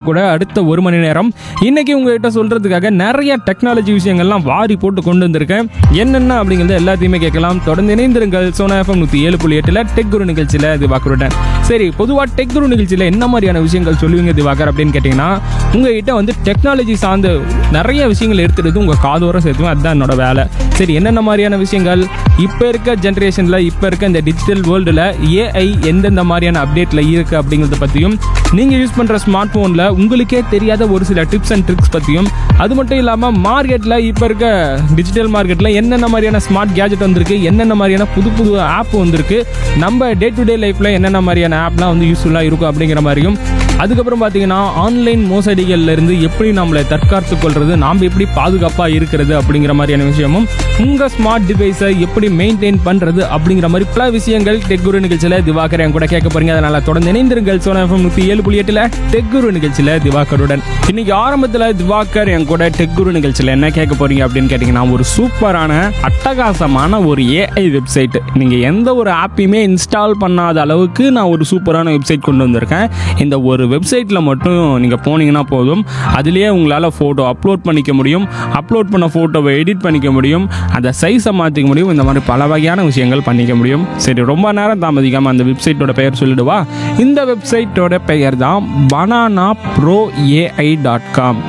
கூட அடுத்த ஒரு மணி நேரம் இன்னைக்கு உங்ககிட்ட சொல்றதுக்காக நிறைய டெக்னாலஜி விஷயங்கள்லாம் வாரி போட்டு கொண்டு வந்திருக்கேன் என்னென்ன அப்படிங்கிறத எல்லாத்தையுமே கேட்கலாம் தொடர்ந்து இணைந்திருங்கள் சோனா எஃப்எம் நூற்றி ஏழு புள்ளி எட்டில் டெக் குரு நிகழ்ச்சியில் திவாகருடன் சரி பொதுவாக டெக் குரு நிகழ்ச்சியில் என்ன மாதிரியான விஷயங்கள் சொல்லுவீங்க திவாகர் அப்படின்னு கேட்டிங்கன்னா உங்ககிட்ட வந்து டெக்னாலஜி சார்ந்த நிறைய விஷயங்கள் எடுத்துட்டு உங்கள் காதோர சேர்த்துவேன் அதுதான் என்னோட வேலை சரி என்னென்ன மாதிரியான விஷயங்கள் இப்போ இருக்க ஜென்ரேஷனில் இப்போ இருக்க இந்த டிஜிட்டல் வேர்ல்டில் ஏஐ எந்தெந்த மாதிரியான அப்டேட்டில் இருக்குது அப்படிங்கிறத பற்றியும் நீங்கள் யூஸ் பண்ணுற ஸ்மார்ட் ஃபோனில் உங்களுக்கே தெரியாத ஒரு சில டிப்ஸ் அண்ட் ட்ரிக்ஸ் பற்றியும் அது மட்டும் இல்லாமல் மார்க்கெட்டில் இப்போ இருக்க டிஜிட்டல் மார்க்கெட்டில் என்னென்ன மாதிரியான ஸ்மார்ட் கேஜெட் வந்திருக்கு என்னென்ன மாதிரியான புது புது ஆப் வந்திருக்கு நம்ம டே டு டே லைஃப்பில் என்னென்ன மாதிரியான ஆப்லாம் வந்து யூஸ்ஃபுல்லாக இருக்கும் அப்படிங்கிற மாதிரியும் அதுக்கப்புறம் பார்த்தீங்கன்னா ஆன்லைன் மோசடிகள்ல இருந்து எப்படி நம்மளை தற்காத்து கொள்றது நாம் எப்படி பாதுகாப்பாக இருக்கிறது அப்படிங்கிற மாதிரியான விஷயமும் உங்கள் ஸ்மார்ட் டிவைஸை எப்படி மெயின்டைன் பண்ணுறது அப்படிங்கிற மாதிரி பல விஷயங்கள் டெக் குரு நிகழ்ச்சியில் திவாகர் என் கூட கேட்க போறீங்க அதனால தொடர்ந்து இணைந்திருங்கள் சோனா எஃப்எம் நூற்றி ஏழு புள்ளி எட்டில் டெக் குரு நிகழ்ச்சியில் திவாகருடன் இன்னைக்கு ஆரம்பத்தில் திவாகர் என் கூட டெக் குரு நிகழ்ச்சியில் என்ன கேட்க போறீங்க அப்படின்னு கேட்டிங்கன்னா ஒரு சூப்பரான அட்டகாசமான ஒரு ஏஐ வெப்சைட் நீங்கள் எந்த ஒரு ஆப்பையுமே இன்ஸ்டால் பண்ணாத அளவுக்கு நான் ஒரு சூப்பரான வெப்சைட் கொண்டு வந்திருக்கேன் இந்த ஒரு வெப்சைட்டில் மட்டும் நீங்கள் போனீங்கன்னா போதும் அதுலேயே உங்களால் ஃபோட்டோ அப்லோட் பண்ணிக்க முடியும் அப்லோட் பண்ண ஃபோட்டோவை எடிட் பண்ணிக்க முடியும் அந்த சைஸை மாற்றிக்க முடியும் இந்த மாதிரி பல வகையான விஷயங்கள் பண்ணிக்க முடியும் சரி ரொம்ப நேரம் தாமதிக்காமல் அந்த வெப்சைட்டோட பெயர் சொல்லிடுவா இந்த வெப்சைட்டோட பெயர் தான் banana pro AI dot com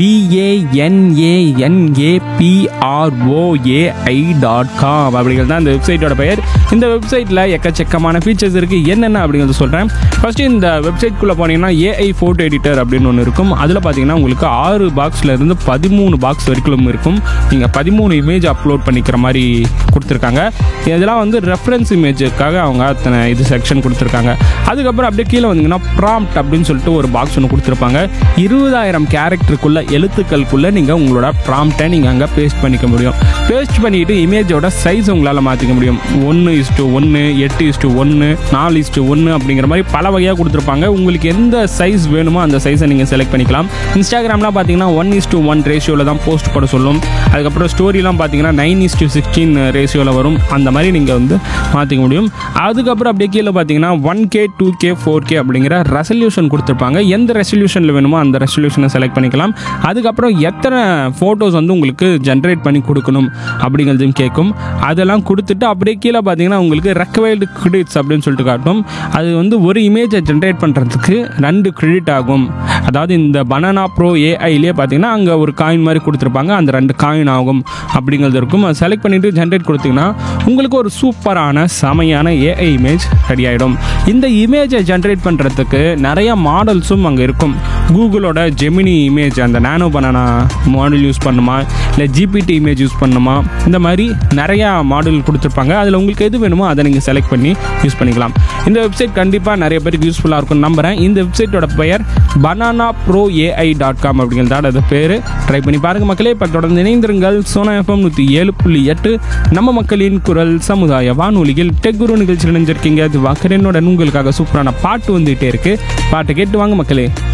பிஏஎன்ஏஎன்ஏபிஆர்ஓஏஐ dot com அப்படிங்கிறது தான் இந்த வெப்சைட்டோட பெயர் இந்த வெப்சைட்டில் எக்கச்சக்கமான ஃபீச்சர்ஸ் இருக்குது என்னென்ன அப்படிங்கிறத சொல்கிறேன் ஃபஸ்ட்டு இந்த வெப்சைட்குள்ளே போனீங்கன்னா ஏஐ ஃபோட்டோ எடிட்டர் அப்படின்னு ஒன்று இருக்கும் அதில் பார்த்தீங்கன்னா உங்களுக்கு ஆறு பாக்ஸில் இருந்து பதிமூணு பாக்ஸ் வரைக்கும் இருக்கும் நீங்கள் பதிமூணு இமேஜ் அப்லோட் பண்ணிக்கிற மாதிரி கொடுத்துருக்காங்க இதெல்லாம் வந்து ரெஃபரன்ஸ் இமேஜுக்காக அவங்க அத்தனை இது செக்ஷன் கொடுத்துருக்காங்க அதுக்கப்புறம் அப்படியே கீழே வந்தீங்கன்னா ப்ராம்ப்ட் அப்படின்னு சொல்லிட்டு ஒரு பாக்ஸ் ஒன்று கொடுத்துருப்பாங்க இருபதாயிரம் கேரக்டருக்குள்ள எழுத்துக்களுக்குள்ள நீங்கள் உங்களோட ப்ராம்ப்டை நீங்கள் அங்கே பேஸ்ட் பண்ணிக்க முடியும் பேஸ்ட் பண்ணிட்டு இமேஜோட சைஸ் உங்களால் மாற்றிக்க முடியும் ஒன்று இஸ்டு ஒன்று எட்டு இஸ்டு ஒன்று நாலு இஸ்டு ஒன்று அப்படிங்கிற மாதிரி பல வகையாக கொடுத்துருப்பாங்க உங்களுக்கு எந்த சைஸ் வேணுமோ அந்த சைஸை நீங்கள் செலக்ட் பண்ணிக்கலாம் இன்ஸ்டாகிராம்லாம் பார்த்தீங்கன்னா ஒன் இஸ்டு ஒன் ரேஷியோவில் தான் போஸ்ட் பண்ண சொல்லும் அதுக்கப்புறம் ஸ்டோரிலாம் பார்த்தீங்கன்னா நைன் இஸ்டு சிக்ஸ்டீன் ரேஷியோவில் வரும் அந்த மாதிரி நீங்கள் வந்து மாற்றிக்க முடியும் அதுக்கப்புறம் அப்படியே கீழே பார்த்தீங்கன்னா one K two K four K அப்படிங்கிற ரெசல்யூஷன் கொடுத்துருப்பாங்க எந்த ரெசல்யூஷனில் வேணுமோ அந்த ரெசல்யூஷனை செலக்ட் பண்ணிக்கலாம் அதுக்கப்புறம் எத்தனை ஃபோட்டோஸ் வந்து உங்களுக்கு ஜென்ரேட் பண்ணி கொடுக்கணும் அப்படிங்கிறதையும் கேட்கும் அதெல்லாம் கொடுத்துட்டு அப்படியே கீழே பார்த்தீங்கன்னா உங்களுக்கு ரெக்கவைல்டு கிரெடிட்ஸ் அப்படின்னு சொல்லிட்டு காட்டும் அது வந்து ஒரு இமேஜை ஜென்ரேட் பண்ணுறதுக்கு ரெண்டு கிரெடிட் ஆகும் அதாவது இந்த பனானா ப்ரோ ஏஐலேயே பார்த்தீங்கன்னா அங்கே ஒரு காயின் மாதிரி கொடுத்துருப்பாங்க அந்த ரெண்டு காயின் ஆகும் அப்படிங்கிறது இருக்கும் அதை செலக்ட் பண்ணிவிட்டு ஜென்ரேட் கொடுத்தீங்கன்னா உங்களுக்கு ஒரு சூப்பரான செமையான ஏஐ இமேஜ் ரெடி ஆகிடும் இந்த இமேஜை ஜென்ரேட் பண்ணுறதுக்கு நிறைய மாடல்ஸும் அங்கே இருக்கும் கூகுளோட ஜெமினி இமேஜ் அந்த நானோ பனானா மாடல் யூஸ் பண்ணுமா இல்லை ஜிபிடி இமேஜ் யூஸ் பண்ணுமா இந்த மாதிரி நிறையா மாடல் கொடுத்துருப்பாங்க அதில் உங்களுக்கு எது வேணுமோ அதை நீங்கள் செலக்ட் பண்ணி யூஸ் பண்ணிக்கலாம் இந்த வெப்சைட் கண்டிப்பாக நிறைய பேருக்கு யூஸ்ஃபுல்லாக இருக்கும்னு நம்புகிறேன் இந்த வெப்சைட்டோட பெயர் banana pro AI dot com அப்படிங்கிறதோட அது பேர் ட்ரை பண்ணி பாருங்கள் மக்களே இப்போ தொடர்ந்து இணைந்திருங்கள் சோனா எஃப்எம் நூற்றி ஏழு புள்ளி எட்டு நம்ம மக்களின் குரல் சமுதாய வானொலியில் டெக் குரு நிகழ்ச்சி நினைஞ்சிருக்கீங்க அது வாக்கரனுடன் உங்களுக்காக சூப்பரான பாட்டு வந்துகிட்டே இருக்கு பாட்டு கேட்டு வாங்க மக்களே